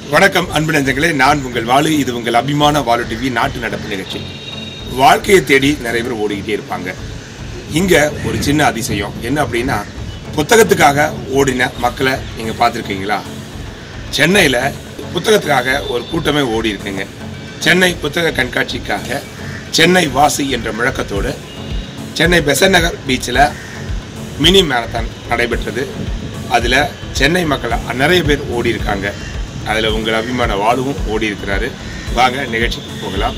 வணக்கம் அன்பு நெஞ்சங்களே நான் உங்கள் வாலு இது உங்கள் அபிமான வாலு டிவி நாட்டு நடப்பு நிகழ்ச்சி வாழ்க்கையை தேடி நிறைய பேர் ஓடிக்கிட்டே இருப்பாங்க இங்கே ஒரு சின்ன அதிசயம் என்ன அப்படின்னா புத்தகத்துக்காக ஓடின மக்களை நீங்கள் பார்த்துருக்கீங்களா சென்னையில் புத்தகத்துக்காக ஒரு கூட்டமே ஓடி இருக்குங்க சென்னை புத்தக கண்காட்சிக்காக சென்னை வாசி என்ற முழக்கத்தோடு சென்னை பெசன் நகர் பீச்சில் மினி மேரத்தான் நடைபெற்றது அதில் சென்னை மக்கள் நிறைய பேர் ஓடி இருக்காங்க அதில் உங்கள் அபிமான வாழுவும் ஓடி இருக்கிறாரு வாங்க நிகழ்ச்சிக்கு போகலாம்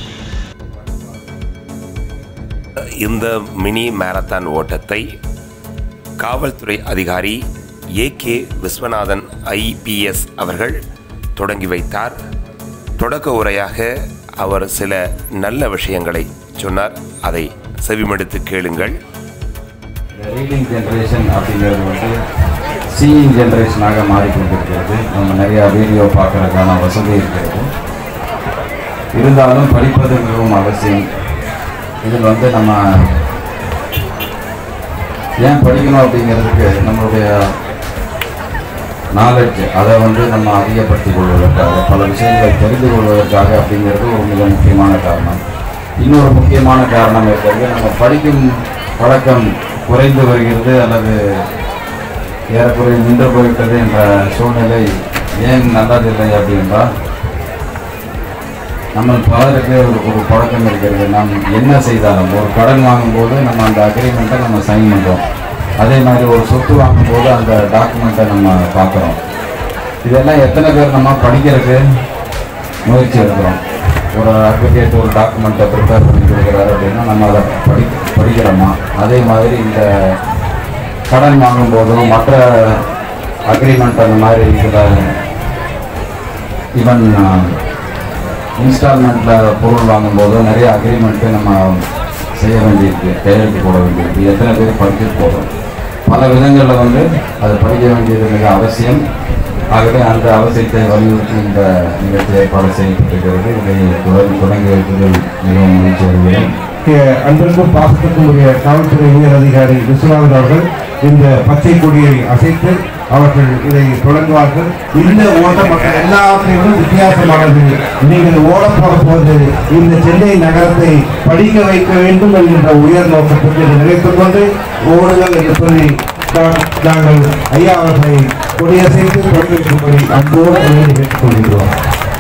இந்த மினி மாரத்தான் ஓட்டத்தை காவல்துறை அதிகாரி ஏ கே விஸ்வநாதன் ஐபிஎஸ் அவர்கள் தொடங்கி வைத்தார் தொடக்க உரையாக அவர் சில நல்ல விஷயங்களை சொன்னார் அதை செவிமடுத்து கேளுங்கள் இந்த ரீடிங் ஜென்ரேஷன் அப்படிங்கிறது வந்து சீயிங் ஜென்ரேஷனாக மாறிக்கொண்டிருக்கிறது நம்ம நிறையா வீடியோ பார்க்கறதுக்கான வசதி இருக்கிறது இருந்தாலும் படிப்பது மிகவும் அவசியம் இதில் வந்து நம்ம ஏன் படிக்கணும் அப்படிங்கிறதுக்கு நம்மளுடைய நாலேஜ் அதை வந்து நம்ம அதிகப்படுத்திக் கொள்வதற்காக பல விஷயங்களை தெரிந்து கொள்வதற்காக அப்படிங்கிறது ஒரு மிக முக்கியமான காரணம் இன்னொரு முக்கியமான காரணம் இருக்கிறது நம்ம படிக்கும் பழக்கம் குறைந்து வருகிறது அல்லது ஏறக்குறைய நின்று போய்விட்டது என்ற சூழ்நிலை ஏன் நல்லதில்லை அப்படின்றால் நம்ம பலருக்கு ஒரு ஒரு பழக்கம் இருக்கிறது நாம் என்ன செய்தாலும் ஒரு கடன் வாங்கும்போது நம்ம அந்த அக்ரிமெண்ட்டை நம்ம சைன் பண்ணுறோம் அதே மாதிரி ஒரு சொத்து வாங்கும்போது அந்த டாக்குமெண்ட்டை நம்ம பார்க்குறோம் இதெல்லாம் எத்தனை பேர் நம்ம படிக்கிறதுக்கு முயற்சி எடுக்கிறோம் ஒரு அட்வொகேட் ஒரு டாக்குமெண்ட்டை ப்ரிப்பேர் பண்ணி கொடுக்குறாரு அப்படின்னா நம்ம அதை படி படிக்கிறோமா அதே மாதிரி இந்த கடன் வாங்கும்போதும் மற்ற அக்ரிமெண்ட் அந்த மாதிரி இதில் ஈவன் இன்ஸ்டால்மெண்ட்டில் பொருள் வாங்கும்போது நிறைய அக்ரிமெண்ட்டு நம்ம செய்ய வேண்டியிருக்கு கையெழுத்து போட வேண்டியிருக்கு எத்தனை பேர் படிச்சுட்டு போகிறோம் பல விதங்களில் வந்து அதை படிக்க வேண்டியது மிக அவசியம் ஆகவே அந்த அவசியத்தை வலியுறுத்தி இந்த நிகழ்ச்சி ஏற்பாடு செய்யப்பட்டிருக்கிறது இதை தொடர்ந்து தொடங்கி வைப்பதில் மிகவும் மகிழ்ச்சி அடைகிறேன் இங்கே அன்பிற்கும் பாசத்துக்கும் உரிய காவல்துறை உயர் அதிகாரி விஸ்வநாதன் அவர்கள் இந்த பச்சை கொடியை அசைத்து அவர்கள் இதை தொடங்குவார்கள் இந்த ஓட்டம் மற்ற எல்லாவற்றையும் வித்தியாசமானது நீங்கள் ஓட போட போது இந்த சென்னை நகரத்தை படிக்க வைக்க வேண்டும் என்கின்ற உயர் நோக்கத்துக்கு இதை நினைத்துக் கொண்டு ஓடுங்கள் என்று சொல்லி நான்- நாங்கள் ஐயா அவர்களை கொடியசைத்து தொடங்கி வைக்கும்படி அன்போடு வேண்டி கேட்டுக் கொள்கிறோம்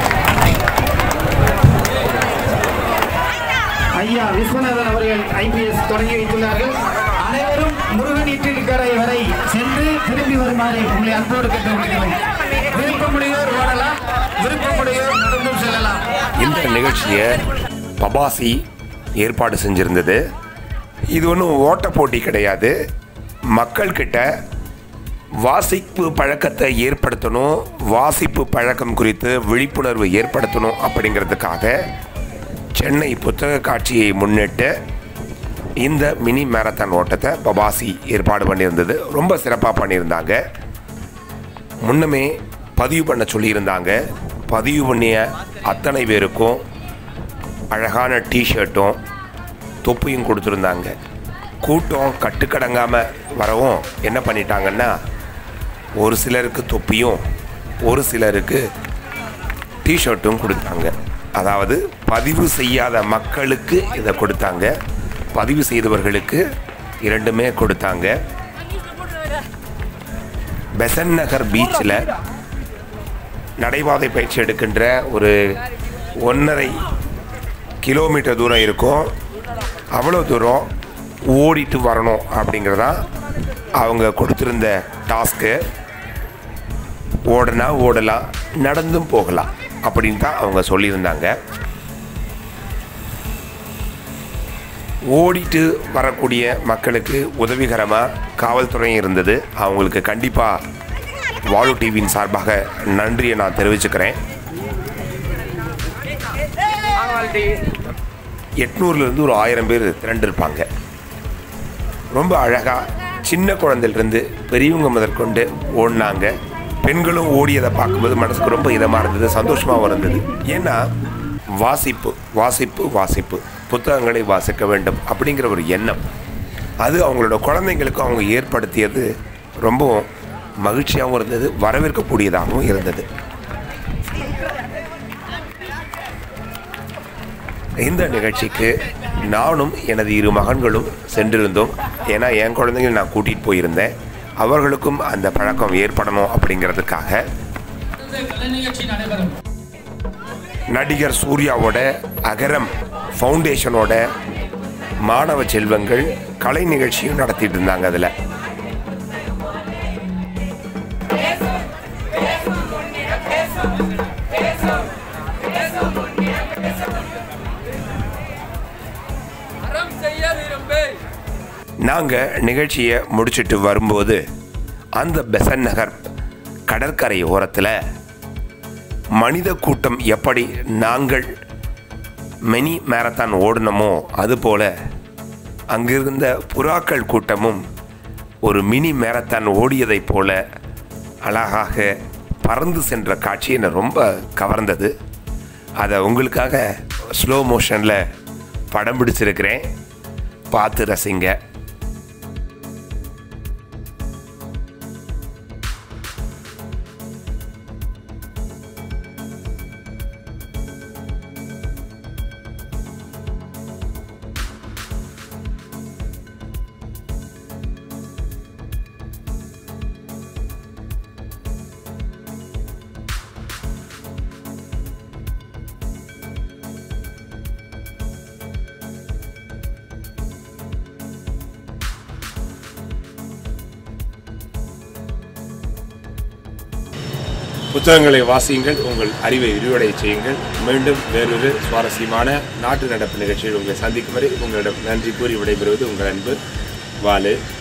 ஐயா விஸ்வநாதன் அவர்கள் ஐபிஎஸ் தொடங்கி வைத்துள்ளார்கள் அனைவரும் முருகன் இட்டிருக்கரை வரை சென்று திரும்பி வருமாறு உங்களை அன்போடு கேட்டுக்கொள்கிறோம் விருப்பமுடையோர் ஓடலாம் விருப்பமுடையோர் நடந்தும் செல்லலாம் இந்த நிகழ்ச்சியை பபாசி ஏற்பாடு செஞ்சிருந்தது இது ஒன்றும் ஓட்ட போட்டி கிடையாது மக்கள்கிட்ட வாசிப்பு பழக்கத்தை ஏற்படுத்தணும் வாசிப்பு பழக்கம் குறித்து விழிப்புணர்வு ஏற்படுத்தணும் அப்படிங்கிறதுக்காக சென்னை புத்தக காட்சியை முன்னிட்டு இந்த மினி மேரத்தான் ஓட்டத்தை பபாசி ஏற்பாடு பண்ணியிருந்தது ரொம்ப சிறப்பாக பண்ணியிருந்தாங்க முன்னமே பதிவு பண்ண சொல்லியிருந்தாங்க பதிவு பண்ணிய அத்தனை பேருக்கும் அழகான டிஷர்ட்டும் தொப்பியும் கொடுத்துருந்தாங்க கூட்டம் கட்டுக்கடங்காமல் வரவும் என்ன பண்ணிட்டாங்கன்னா ஒரு சிலருக்கு தொப்பியும் ஒரு சிலருக்கு டிஷர்ட்டும் கொடுத்தாங்க அதாவது பதிவு செய்யாத மக்களுக்கு இதை கொடுத்தாங்க பதிவு செய்தவர்களுக்கு இரண்டுமே கொடுத்தாங்க பெசன் நகர் பீச்சில் நடைபாதை பயிற்சி எடுக்கின்ற ஒரு ஒன்றரை கிலோமீட்டர் தூரம் இருக்கும் அவ்வளோ தூரம் ஓடிட்டு வரணும் அப்படிங்கிறதான் அவங்க கொடுத்துருந்த டாஸ்க்கு ஓடனா ஓடலாம் நடந்தும் போகலாம் அப்படின்னு தான் அவங்க சொல்லியிருந்தாங்க ஓடிட்டு வரக்கூடிய மக்களுக்கு உதவிகரமாக காவல்துறையும் இருந்தது அவங்களுக்கு கண்டிப்பாக வாலு டிவியின் சார்பாக நன்றியை நான் தெரிவிச்சுக்கிறேன் எட்நூறுலேருந்து ஒரு ஆயிரம் பேர் திரண்டிருப்பாங்க ரொம்ப அழகாக சின்ன குழந்தையிலிருந்து பெரியவங்க முதற்கொண்டு ஓடினாங்க பெண்களும் ஓடியதை பார்க்கும்போது மனசுக்கு ரொம்ப இதமாக இருந்தது சந்தோஷமாகவும் இருந்தது ஏன்னா வாசிப்பு வாசிப்பு வாசிப்பு புத்தகங்களை வாசிக்க வேண்டும் அப்படிங்கிற ஒரு எண்ணம் அது அவங்களோட குழந்தைங்களுக்கு அவங்க ஏற்படுத்தியது ரொம்பவும் மகிழ்ச்சியாகவும் இருந்தது வரவேற்கக்கூடியதாகவும் இருந்தது இந்த நிகழ்ச்சிக்கு நானும் எனது இரு மகன்களும் சென்றிருந்தோம் ஏன்னா என் குழந்தைகள் நான் கூட்டிகிட்டு போயிருந்தேன் அவர்களுக்கும் அந்த பழக்கம் ஏற்படணும் அப்படிங்கிறதுக்காக கலை நிகழ்ச்சி நடைபெறும் நடிகர் சூர்யாவோட அகரம் ஃபவுண்டேஷனோட மாணவ செல்வங்கள் கலை நிகழ்ச்சியும் நடத்திட்டு இருந்தாங்க அதில் அறம் செய்ய விரும்பு நாங்கள் நிகழ்ச்சியை முடிச்சிட்டு வரும்போது அந்த பெசன் நகர் கடற்கரை ஓரத்தில் மனித கூட்டம் எப்படி நாங்கள் மினி மேரத்தான் ஓடினமோ அதுபோல அங்கிருந்த புறாக்கள் கூட்டமும் ஒரு மினி மேரத்தான் ஓடியதைப் போல அழகாக பறந்து சென்ற காட்சி என்னை ரொம்ப கவர்ந்தது அதை உங்களுக்காக ஸ்லோ மோஷனில் படம் பிடிச்சிருக்கிறேன் பார்த்து ரசிங்க புத்தகங்களை வாசியுங்கள் உங்கள் அறிவை விரிவடைய செய்யுங்கள் மீண்டும் வேறொரு சுவாரஸ்யமான நாட்டு நடப்பு நிகழ்ச்சியில் உங்களை சந்திக்கும் வரை உங்களிடம் நன்றி கூறி விடைபெறுவது உங்கள் அன்பு வாலு